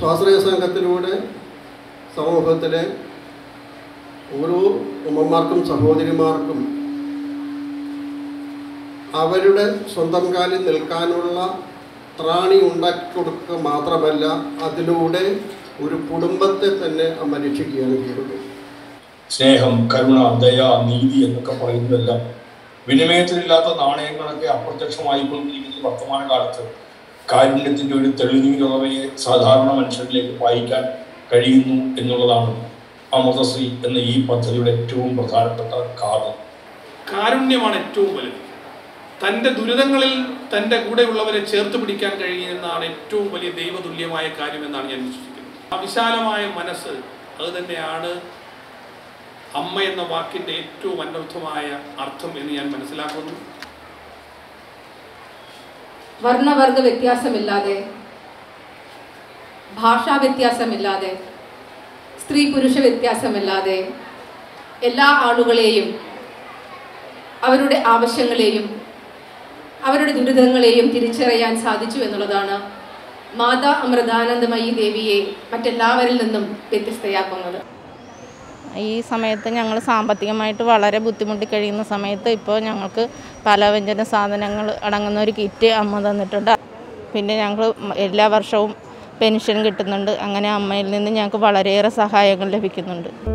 സ്വാശ്രയ സംഘത്തിലൂടെ സമൂഹത്തിലെ ഓരോ ഉമ്മമാർക്കും സഹോദരിമാർക്കും അവരുടെ സ്വന്തം കാലിൽ നിൽക്കാനുള്ള ത്രാണി ഉണ്ടാക്കി കൊടുക്കുക മാത്രമല്ല അതിലൂടെ ഒരു കുടുംബത്തെ തന്നെ അമ്മ രക്ഷിക്കുകയാണ് ചെയ്യുന്നത് സ്നേഹം കരുണ ദയ നീതി എന്നൊക്കെ പറയുന്നതെല്ലാം വിനിമയത്തിലില്ലാത്ത നാണയങ്ങളൊക്കെ അപ്രത്യക്ഷമായിക്കൊണ്ടിരിക്കുന്ന വർത്തമാന കാലത്ത് കാരുണ്യത്തിന്റെ ഒരു തെളിനീരുറവയെ സാധാരണ മനുഷ്യരിലേക്ക് പായിക്കാൻ കഴിയുന്നു എന്നുള്ളതാണ് അമൃതശ്രീ എന്ന ഈ പദ്ധതിയുടെ ഏറ്റവും പ്രധാനപ്പെട്ട കാരണം കാരുണ്യമാണ് ഏറ്റവും വലുത് തൻ്റെ ദുരിതങ്ങളിൽ തൻ്റെ കൂടെയുള്ളവരെ ചേർത്ത് പിടിക്കാൻ കഴിയുന്നതാണ് ഏറ്റവും വലിയ ദൈവതുല്യമായ കാര്യമെന്നാണ് ഞാൻ വിശ്വസിക്കുന്നത് ആ വിശാലമായ മനസ്സ് അത് തന്നെയാണ് അമ്മ എന്ന വാക്കിൻ്റെ ഏറ്റവും അനർത്ഥമായ അർത്ഥം എന്ന് ഞാൻ മനസ്സിലാക്കുന്നു വർണ്ണവർഗ വ്യത്യാസമില്ലാതെ ഭാഷാ വ്യത്യാസമില്ലാതെ സ്ത്രീ പുരുഷ വ്യത്യാസമില്ലാതെ എല്ലാ ആളുകളെയും അവരുടെ ആവശ്യങ്ങളെയും അവരുടെ ദുരിതങ്ങളെയും തിരിച്ചറിയാൻ സാധിച്ചു എന്നുള്ളതാണ് മാതാ അമൃതാനന്ദമയി ദേവിയെ മറ്റെല്ലാവരിൽ നിന്നും വ്യത്യസ്തയാക്കുന്നത് ഈ സമയത്ത് ഞങ്ങൾ സാമ്പത്തികമായിട്ട് വളരെ ബുദ്ധിമുട്ടി കഴിയുന്ന സമയത്ത് ഇപ്പോൾ ഞങ്ങൾക്ക് പലവ്യഞ്ജന സാധനങ്ങൾ അടങ്ങുന്ന ഒരു കിറ്റ് അമ്മ തന്നിട്ടുണ്ട് പിന്നെ ഞങ്ങൾ എല്ലാ വർഷവും പെൻഷൻ കിട്ടുന്നുണ്ട് അങ്ങനെ അമ്മയിൽ നിന്ന് ഞങ്ങൾക്ക് വളരെയേറെ സഹായങ്ങൾ ലഭിക്കുന്നുണ്ട്